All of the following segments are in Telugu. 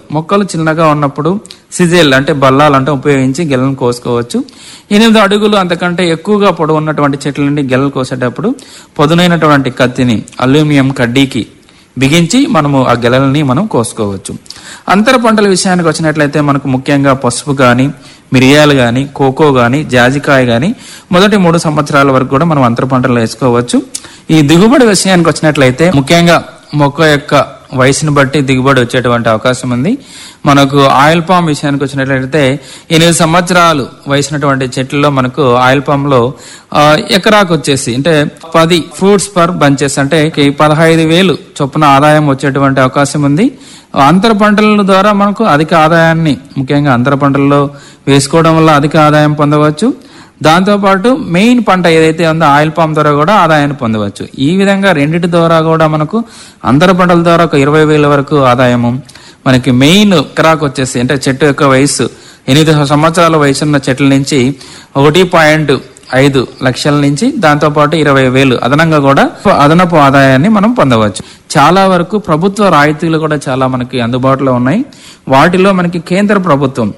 మొక్కలు చిన్నగా ఉన్నప్పుడు సిజేల్ అంటే బల్లాలు అంటే ఉపయోగించి గెలను కోసుకోవచ్చు ఎనిమిది అడుగులు అంతకంటే ఎక్కువగా పొడవు ఉన్నటువంటి చెట్ల నుండి గెలలు కోసేటప్పుడు పదునైనటువంటి కత్తిని అల్యూమినియం కడ్డీకి బిగించి మనము ఆ గెలలని మనం కోసుకోవచ్చు అంతర పంటల విషయానికి వచ్చినట్లయితే మనకు ముఖ్యంగా పసుపు కానీ మిరియాలు కానీ కోకో కానీ జాజికాయ కానీ మొదటి మూడు సంవత్సరాల వరకు కూడా మనం అంతర పంటలు వేసుకోవచ్చు ఈ దిగుబడి విషయానికి వచ్చినట్లయితే ముఖ్యంగా మొక్క యొక్క వయసును బట్టి దిగుబడి వచ్చేటువంటి అవకాశం ఉంది మనకు ఆయిల్ పామ్ విషయానికి వచ్చినట్లయితే ఎనిమిది సంవత్సరాలు వయసున్నటువంటి చెట్లలో మనకు ఆయిల్ పామ్ లో ఆ, ఎకరాకు వచ్చేసి అంటే పది ఫ్రూట్స్ పర్ బంచెస్ అంటే ఈ పదహైదు వేలు చొప్పున ఆదాయం వచ్చేటువంటి అవకాశం ఉంది అంతర పంటల ద్వారా మనకు అధిక ఆదాయాన్ని ముఖ్యంగా అంతర పంటల్లో వేసుకోవడం వల్ల అధిక ఆదాయం పొందవచ్చు దాంతోపాటు మెయిన్ పంట ఏదైతే ఉందో ఆయిల్ పామ్ ద్వారా కూడా ఆదాయాన్ని పొందవచ్చు ఈ విధంగా రెండిటి ద్వారా కూడా మనకు అంతర పంటల ద్వారా ఒక ఇరవై వేల వరకు ఆదాయము మనకి మెయిన్ ఎకరాకు వచ్చేసి అంటే చెట్టు యొక్క వయసు ఎనిమిది సంవత్సరాల వయసు ఉన్న చెట్ల నుంచి ఒకటి పాయింట్ ఐదు లక్షల నుంచి దాంతోపాటు ఇరవై వేలు అదనంగా కూడా అదనపు ఆదాయాన్ని మనం పొందవచ్చు చాలా వరకు ప్రభుత్వ రాయితీలు కూడా చాలా మనకి అందుబాటులో ఉన్నాయి వాటిలో మనకి కేంద్ర ప్రభుత్వం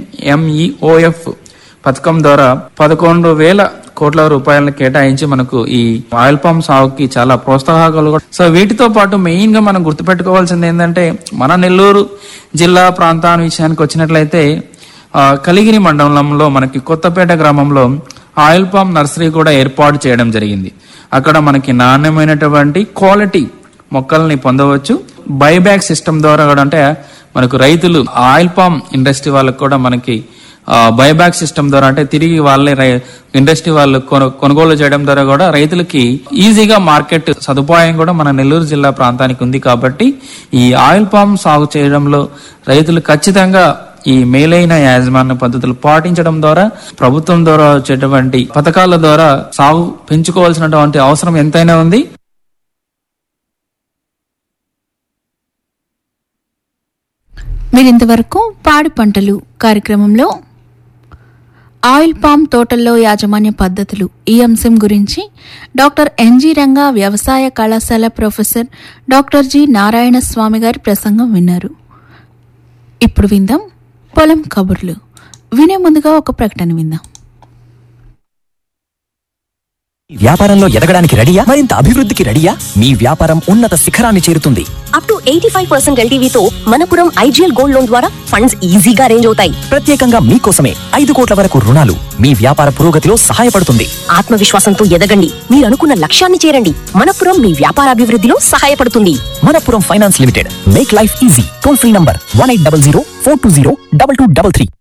ఎన్ఎంఈఓఎఫ్ పథకం ద్వారా పదకొండు వేల కోట్ల రూపాయలను కేటాయించి మనకు ఈ ఆయిల్ పామ్ సాగుకి చాలా ప్రోత్సాహకాలు కూడా సో వీటితో పాటు మెయిన్ గా మనం గుర్తుపెట్టుకోవాల్సింది ఏంటంటే మన నెల్లూరు జిల్లా ప్రాంతాన్ని విషయానికి వచ్చినట్లయితే ఆ, కలిగిరి మండలంలో మనకి కొత్తపేట గ్రామంలో ఆయిల్ పామ్ నర్సరీ కూడా ఏర్పాటు చేయడం జరిగింది అక్కడ మనకి నాణ్యమైనటువంటి క్వాలిటీ మొక్కల్ని పొందవచ్చు బైబ్యాక్ సిస్టమ్ ద్వారా కూడా అంటే మనకు రైతులు ఆయిల్ పామ్ ఇండస్ట్రీ వాళ్ళకి కూడా మనకి బైబ్యాక్ సిస్టమ్ ద్వారా అంటే తిరిగి వాళ్ళే రై- ఇండస్ట్రీ వాళ్ళు కొను- కొనుగోలు చేయడం ద్వారా కూడా రైతులకి ఈజీగా మార్కెట్ సదుపాయం కూడా మన నెల్లూరు జిల్లా ప్రాంతానికి ఉంది కాబట్టి ఈ ఆయిల్ పామ్ సాగు చేయడంలో రైతులు ఖచ్చితంగా ఈ మేలైన యాజమాన్య పద్ధతులు పాటించడం ద్వారా ప్రభుత్వం ద్వారా వచ్చేటువంటి పథకాల ద్వారా సాగు పెంచుకోవాల్సినటువంటి అవసరం ఎంతైనా ఉంది మీరింతవరకు పాడి పంటలు కార్యక్రమంలో ఆయిల్ పామ్ తోటల్లో యాజమాన్య పద్ధతులు ఈ అంశం గురించి డాక్టర్ ఎన్జి రంగా వ్యవసాయ కళాశాల professor doctor G Narayana Swamy గారి ప్రసంగం విన్నారు ఇప్పుడు విందాం పొలం కబుర్లు వినే ముందుగా ఒక ప్రకటన విందాం వ్యాపారంలో ఎదగడానికి రెడీయా మరింత అభివృద్ధికి రెడీయా మీ వ్యాపారం ఉన్నత శిఖరాన్ని చేరుతుంది up to eighty five percent ఎల్టీవీతో మనపురం ఐజీఎల్ గోల్డ్ లోన్ ద్వారా ఫండ్స్ ఈజీగా అరేంజ్ అవుతాయి ప్రత్యేకంగా మీకోసమే ఐదు కోట్ల వరకు రుణాలు మీ వ్యాపార పురోగతిలో సహాయపడుతుంది ఆత్మవిశ్వాసంతో ఎదగండి మీరు అనుకున్న లక్ష్యాన్ని చేరండి మనపురం మీ వ్యాపారాభివృద్ధిలో సహాయపడుతుంది Manappuram finance limited make life easy toll free number one eight double zero four two zero double two double three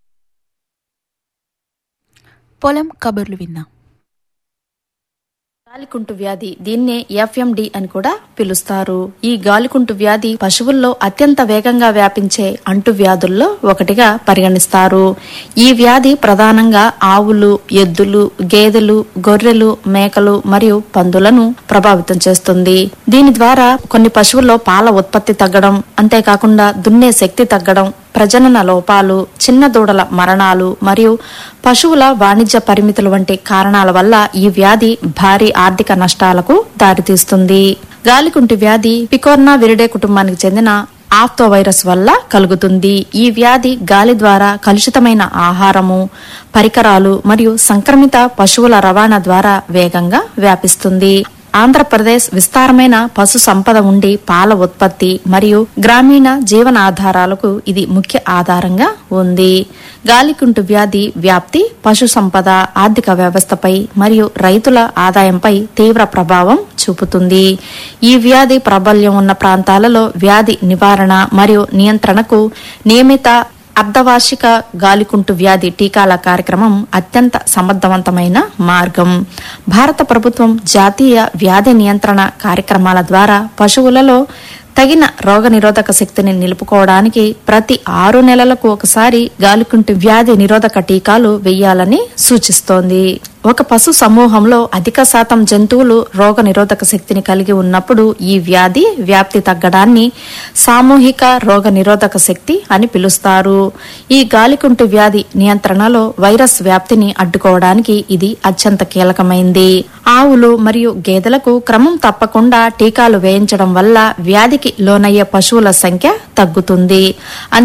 పొలం కబుర్లు విందాం గాలికుంటు వ్యాధి దీన్నే ఎఫ్ఎండి అని కూడా పిలుస్తారు ఈ గాలికుంటు వ్యాధి పశువుల్లో అత్యంత వేగంగా వ్యాపించే అంటువ్యాధుల్లో ఒకటిగా పరిగణిస్తారు ఈ వ్యాధి ప్రధానంగా ఆవులు ఎద్దులు గేదెలు గొర్రెలు మేకలు మరియు పందులను ప్రభావితం చేస్తుంది దీని ద్వారా కొన్ని పశువుల్లో పాల ఉత్పత్తి తగ్గడం అంతేకాకుండా దున్నే శక్తి తగ్గడం ప్రజనన లోపాలు చిన్న దూడల మరణాలు మరియు పశువుల వాణిజ్య పరిమితులు వంటి కారణాల వల్ల ఈ వ్యాధి భారీ ఆర్థిక నష్టాలకు దారితీస్తుంది గాలికుంటి వ్యాధి పికోర్నా విరిడే కుటుంబానికి చెందిన ఆఫ్తో వైరస్ వల్ల కలుగుతుంది ఈ వ్యాధి గాలి ద్వారా కలుషితమైన ఆహారము పరికరాలు మరియు సంక్రమిత పశువుల రవాణా ద్వారా వేగంగా వ్యాపిస్తుంది ఆంధ్రప్రదేశ్ విస్తారమైన పశు సంపద ఉండి పాల ఉత్పత్తి మరియు గ్రామీణ జీవనాధారాలకు ఇది ముఖ్య ఆధారంగా ఉంది గాలికుంటు వ్యాధి వ్యాప్తి పశు సంపద ఆర్థిక వ్యవస్థపై మరియు రైతుల ఆదాయంపై తీవ్ర ప్రభావం చూపుతుంది ఈ వ్యాధి ప్రాబల్యం ఉన్న ప్రాంతాలలో వ్యాధి నివారణ మరియు నియంత్రణకు నియమిత అర్ధవార్షిక గాలికుంటు వ్యాధి టీకాల కార్యక్రమం అత్యంత సమర్థవంతమైన మార్గం భారత ప్రభుత్వం జాతీయ వ్యాధి నియంత్రణ కార్యక్రమాల ద్వారా పశువులలో తగిన రోగనిరోధక శక్తిని నిలుపుకోవడానికి ప్రతి ఆరు నెలలకు ఒకసారి గాలికుంటు వ్యాధి నిరోధక టీకాలు వేయాలని సూచిస్తోంది ఒక పశు సమూహంలో అధిక శాతం జంతువులు రోగ నిరోధక శక్తిని కలిగి ఉన్నప్పుడు ఈ వ్యాధి వ్యాప్తి తగ్గడాన్ని సామూహిక రోగ నిరోధక శక్తి అని పిలుస్తారు ఈ గాలికుంటు వ్యాధి నియంత్రణలో వైరస్ వ్యాప్తిని అడ్డుకోవడానికి ఇది అత్యంత కీలకమైంది ఆవులు మరియు గేదెలకు క్రమం తప్పకుండా టీకాలు వేయించడం వల్ల వ్యాధికి లోనయ్యే పశువుల సంఖ్య తగ్గుతుంది